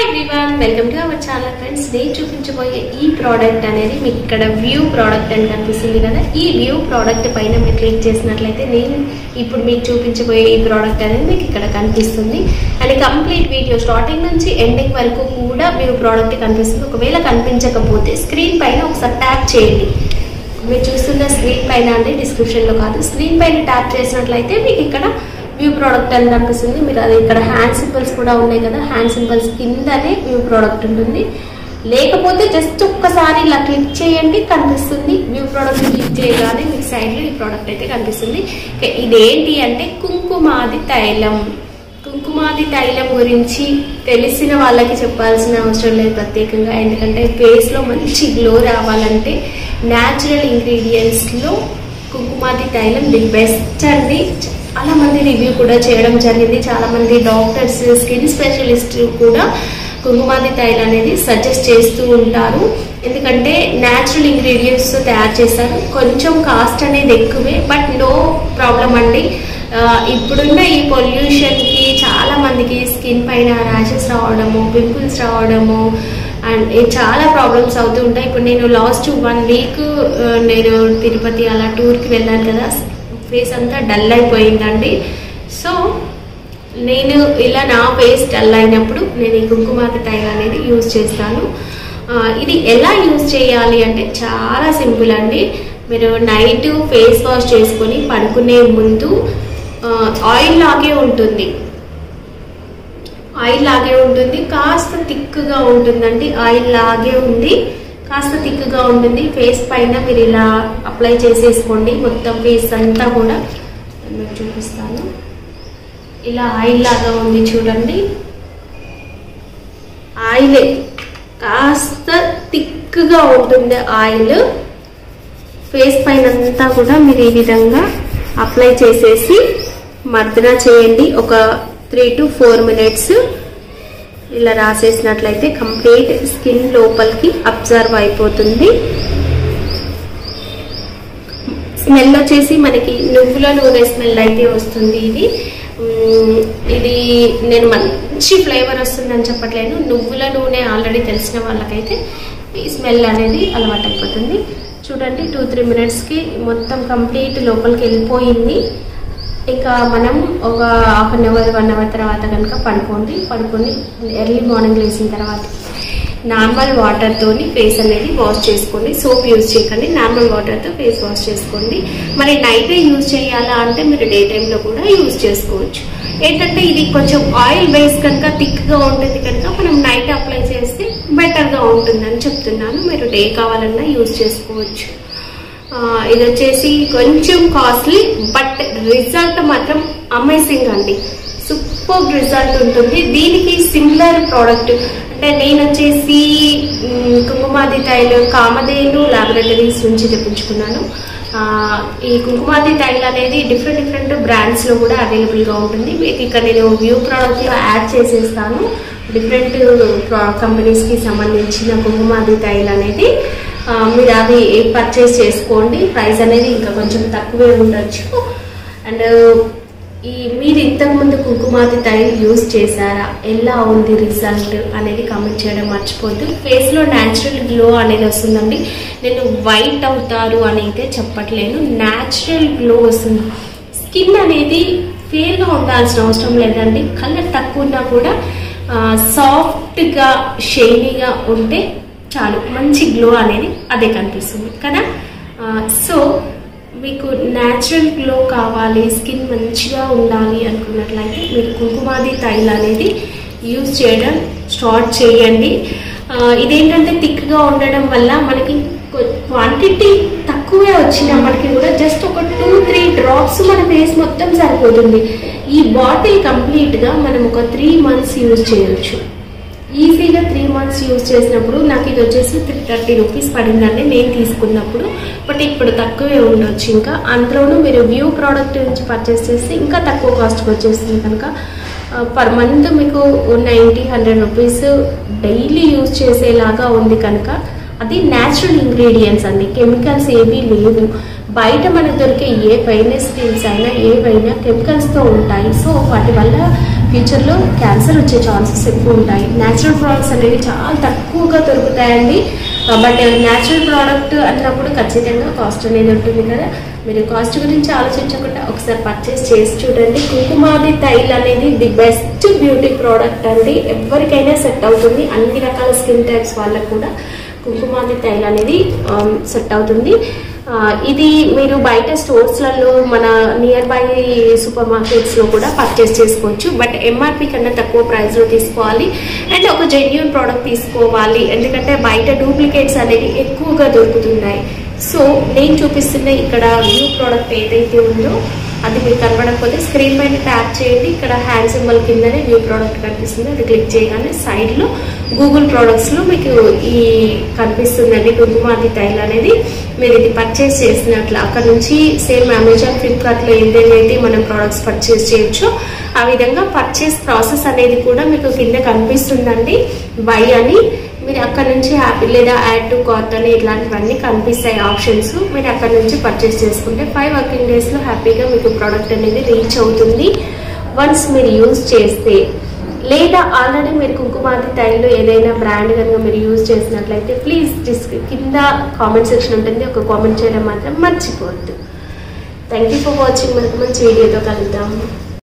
everyone welcome to our channel friends నేను చూపించబోయే ఈ ప్రోడక్ట్ అనేది మీకు ఇక్కడ వ్యూ ప్రోడక్ట్ అని కనిపిస్తుంది కదా ఈ వ్యూ ప్రోడక్ట్ పైన మీరు క్లిక్ చేసినట్లయితే నేను ఇప్పుడు మీకు చూపించబోయే ఈ ప్రోడక్ట్ అనేది మీకు ఇక్కడ కనిపిస్తుంది అండ్ కంప్లీట్ వీడియో స్టార్టింగ్ నుంచి ఎండింగ్ వరకు కూడా వ్యూ ప్రోడక్ట్ కనిపిస్తుంది ఒకవేళ కనిపించకపోతే స్క్రీన్ పైన ఒకసారి ట్యాప్ చేయండి మీరు చూస్తున్న స్క్రీన్ పైన అంటే డిస్క్రిప్షన్లో కాదు స్క్రీన్ పైన ట్యాప్ చేసినట్లయితే మీకు ఇక్కడ వ్యూ ప్రోడక్ట్ అని కనిపిస్తుంది మీరు అది ఇక్కడ హ్యాండ్ సింబల్స్ కూడా ఉన్నాయి కదా హ్యాండ్ సింబల్స్ కిందనే వ్యూ ప్రోడక్ట్ ఉంటుంది లేకపోతే జస్ట్ ఒక్కసారి ఇలా క్లిక్ చేయండి కనిపిస్తుంది వ్యూ ప్రోడక్ట్ క్లిక్ చేయగానే మీకు సైడ్లో ఈ ప్రోడక్ట్ అయితే కనిపిస్తుంది ఇక ఇదేంటి అంటే కుంకుమాది తైలం కుంకుమాది తైలం గురించి తెలిసిన వాళ్ళకి చెప్పాల్సిన అవసరం లేదు ప్రత్యేకంగా ఎందుకంటే ఫేస్లో మంచి గ్లో రావాలంటే న్యాచురల్ ఇంగ్రీడియంట్స్లో కుంకుమాది తైలం ది బెస్ట్ అండి చాలా మంది రివ్యూ కూడా చేయడం జరిగింది చాలా మంది డాక్టర్స్ స్కిన్ స్పెషలిస్ట్ కూడా కుంకుమాది తైల్ అనేది సజెస్ట్ చేస్తూ ఉంటారు ఎందుకంటే న్యాచురల్ ఇంగ్రీడియంట్స్ తయారు చేస్తారు కొంచెం కాస్ట్ అనేది ఎక్కువే బట్ నో ప్రాబ్లం అండి ఆ, ఇప్పుడున్న ఈ పొల్యూషన్కి చాలా మందికి స్కిన్ పైన ర్యాషెస్ రావడము పింపుల్స్ రావడము అండ్ ఈ చాలా ప్రాబ్లమ్స్ అవుతూ ఉంటాయి ఇప్పుడు నేను లాస్ట్ వన్ వీక్ నేను తిరుపతి అలా టూర్కి వెళ్ళాను కదా ఫేస్ అంతా డల్ అయిపోయిందండి సో నేను ఇలా నా ఫేస్ డల్ అయినప్పుడు నేను ఈ కుంకుమాత తైల అనేది యూజ్ చేస్తాను ఆ, ఇది ఎలా యూజ్ చేయాలి అంటే చాలా సింపుల్ అండి మీరు నైట్ ఫేస్ వాష్ చేసుకొని పడుకునే ముందు ఆ, ఆయిల్ లాగే ఉంటుంది ఆయిల్ లాగే ఉంటుంది కాస్త థిక్గా ఉంటుందండి ఆయిల్ లాగే ఉంది కాస్త థిక్గా ఉంటుంది ఫేస్ పైన మీరు ఇలా అప్లై చేసేసుకోండి మొత్తం ఫేస్ అంతా కూడా నేను మీకు చూపిస్తాను ఇలా ఆయిల్ లాగా ఉంది చూడండి ఆయిలే కాస్త థిక్గా ఉంటుంది ఆయిల్ ఫేస్ పైన అంతా కూడా మీరు ఈ విధంగా అప్లై చేసేసి మర్దన చేయండి ఒక త్రీ టు ఫోర్ మినిట్స్ ఇలా రాసేసినట్లయితే కంప్లీట్ స్కిన్ లోపలికి అబ్జర్వ్ అయిపోతుంది స్మెల్ వచ్చేసి మనకి నువ్వుల నూనె స్మెల్ అయితే వస్తుంది ఇది మ్మ్, ఇది నేను మంచి ఫ్లేవర్ వస్తుందని చెప్పట్లేను నువ్వుల నూనె ఆల్రెడీ తెలిసిన వాళ్ళకైతే ఈ స్మెల్ అనేది అలవాటు అయిపోతుంది చూడండి టూ త్రీ మినిట్స్కి మొత్తం కంప్లీట్ లోపలికి వెళ్ళిపోయింది ఇంకా మనం ఒక half an hour one hour తర్వాత కనుక పడుకోండి పడుకొని ఎర్లీ మార్నింగ్ లేచిన తర్వాత నార్మల్ వాటర్తోని ఫేస్ అనేది వాష్ చేసుకోండి సోప్ యూజ్ చేయకండి నార్మల్ వాటర్తో ఫేస్ వాష్ చేసుకోండి మరి నైటే యూజ్ చేయాలా అంటే మీరు డే టైంలో కూడా యూజ్ చేసుకోవచ్చు ఏంటంటే ఇది కొంచెం ఆయిల్ బేస్ కనుక థిక్గా ఉంటుంది కనుక మనం నైట్ అప్లై చేస్తే బెటర్గా ఉంటుందని చెప్తున్నాను మీరు డే కావాలన్నా యూజ్ చేసుకోవచ్చు ఆ, ఇది వచ్చేసి కొంచెం కాస్ట్లీ బట్ రిజల్ట్ మాత్రం అమేజింగ్ అండి సూపర్ రిజల్ట్ ఉంటుంది దీనికి సిమిలర్ ప్రోడక్ట్ అంటే నేను వచ్చేసి మ్, కుంకుమాది తైలు కామధేను లాబొరేటరీస్ నుంచి తెప్పించుకున్నాను ఆ, ఈ కుంకుమాది తైల్ అనేది డిఫరెంట్ డిఫరెంట్ బ్రాండ్స్లో కూడా అవైలబుల్గా ఉంటుంది మీకు ఇక్కడ నేను వ్యూ ప్రోడక్ట్లో యాడ్ చేసేస్తాను డిఫరెంట్ కంపెనీస్కి సంబంధించిన కుంకుమాది తైల్ అనేది ఆ, మీరు అది పర్చేస్ చేసుకోండి ప్రైస్ అనేది ఇంకా కొంచెం తక్కువే ఉండొచ్చు అండ్ ఈ మీరు ఇంతకుముందు కుంకుమాది తైల్ యూస్ చేశారా ఎలా ఉంది రిజల్ట్ అనేది కామెంట్ చేయడం మర్చిపోద్దు ఫేస్లో న్యాచురల్ గ్లో అనేది వస్తుందండి నేను వైట్ అవుతారు అని అయితే చెప్పట్లేను న్యాచురల్ గ్లో వస్తుంది స్కిన్ అనేది ఫేర్గా ఉండాల్సిన అవసరం లేదండి కలర్ తక్కువ ఉన్నా కూడా సాఫ్ట్గా షైనీగా ఉంటే చాలు మంచి గ్లో అనేది అదే కనిపిస్తుంది కదా సో మీకు న్యాచురల్ గ్లో కావాలి స్కిన్ మంచిగా ఉండాలి అనుకున్నట్లయితే మీరు కుంకుమాది తైల్ అనేది యూజ్ చేయడం స్టార్ట్ చేయండి ఆ, ఇదేంటంటే థిక్గా ఉండడం వల్ల మనకి క్వాంటిటీ తక్కువే వచ్చినప్పటికీ కూడా జస్ట్ ఒక టూ త్రీ డ్రాప్స్ మన ఫేస్ మొత్తం సరిపోతుంది ఈ బాటిల్ కంప్లీట్గా మనం ఒక త్రీ మంత్స్ యూజ్ చేయొచ్చు ఈజీగా త్రీ మంత్స్ యూజ్ చేసినప్పుడు నాకు ఇది వచ్చేసి త్రీ థర్టీ రూపీస్ పడిందండి నేను తీసుకున్నప్పుడు బట్ ఇప్పుడు తక్కువే ఉండొచ్చు ఇంకా అందులోనూ మీరు వ్యూ ప్రోడక్ట్ నుంచి పర్చేస్ చేస్తే ఇంకా తక్కువ కాస్ట్కి వచ్చేస్తుంది కనుక పర్ మంత్ మీకు ninety hundred rupees daily use చేసేలాగా ఉంది కనుక అది న్యాచురల్ ఇంగ్రీడియంట్స్ అండి కెమికల్స్ ఏమీ లేవు బయట మనకు దొరికే ఏ ఫైనస్ క్రీమ్స్ అయినా ఏవైనా కెమికల్స్తో ఉంటాయి సో వాటి వల్ల ఫ్యూచర్లో క్యాన్సర్ వచ్చే ఛాన్సెస్ ఎక్కువ ఉంటాయి న్యాచురల్ ప్రోడక్ట్స్ అనేవి చాలా తక్కువగా దొరుకుతాయండి బట్ న్యాచురల్ ప్రోడక్ట్ అన్నప్పుడు ఖచ్చితంగా కాస్ట్ అనేది ఉంటుంది కదా మీరు కాస్ట్ గురించి ఆలోచించకుండా ఒకసారి పర్చేస్ చేసి చూడండి కుంకుమాది తైల్ అనేది ది బెస్ట్ బ్యూటీ ప్రోడక్ట్ అండి ఎవరికైనా సెట్ అవుతుంది అన్ని రకాల స్కిన్ టైప్స్ వాళ్ళకు కూడా కుంకుమాది తైల్ అనేది సెట్ అవుతుంది ఆ, ఇది మీరు బయట స్టోర్స్లలో మన నియర్ బై సూపర్ మార్కెట్స్లో కూడా పర్చేస్ చేసుకోవచ్చు బట్ ఎంఆర్పి కన్నా తక్కువ ప్రైస్లో తీసుకోవాలి అండ్ ఒక జెన్యున్ ప్రోడక్ట్ తీసుకోవాలి ఎందుకంటే బయట డూప్లికేట్స్ అనేవి ఎక్కువగా దొరుకుతున్నాయి సో నేను చూపిస్తున్న ఇక్కడ వ్యూ ప్రోడక్ట్ ఏదైతే ఉందో అది మీకు కనబడకపోతే స్క్రీన్ పైన ట్యాప్ చేయండి ఇక్కడ హ్యాండ్ సింబల్ కిందనే వ్యూ ప్రోడక్ట్ కనిపిస్తుంది అది క్లిక్ చేయగానే సైడ్లో గూగుల్ ప్రోడక్ట్స్లో మీకు ఈ కనిపిస్తుందండి కుంకుమాది తైల్ అనేది మీరు ఇది పర్చేస్ చేసినట్లు అక్కడ నుంచి సేమ్ అమెజాన్ ఫ్లిప్కార్ట్లో ఏదైతే మనం ప్రోడక్ట్స్ పర్చేస్ చేయొచ్చో ఆ విధంగా పర్చేస్ ప్రాసెస్ అనేది కూడా మీకు కింద కనిపిస్తుందండి బై అని మీరు అక్కడ నుంచి హ్యాపీ లేదా యాడ్ టు కార్ట్ అని ఇట్లాంటివన్నీ కనిపిస్తాయి ఆప్షన్స్ మీరు అక్కడ నుంచి పర్చేస్ చేసుకుంటే ఫైవ్ వర్కింగ్ డేస్లో హ్యాపీగా మీకు ప్రోడక్ట్ అనేది రీచ్ అవుతుంది వన్స్ మీరు యూజ్ చేస్తే లేదా ఆల్రెడీ మీరు కుంకుమాది తైలు ఏదైనా బ్రాండ్ కనుక మీరు యూజ్ చేసినట్లయితే ప్లీజ్ డిస్క్ కింద కామెంట్ సెక్షన్ ఉంటుంది ఒక కామెంట్ చేయడం మాత్రం మర్చిపోవద్దు థ్యాంక్ యూ ఫర్ వాచింగ్ మనకు మంచి వీడియోతో కలుద్దాం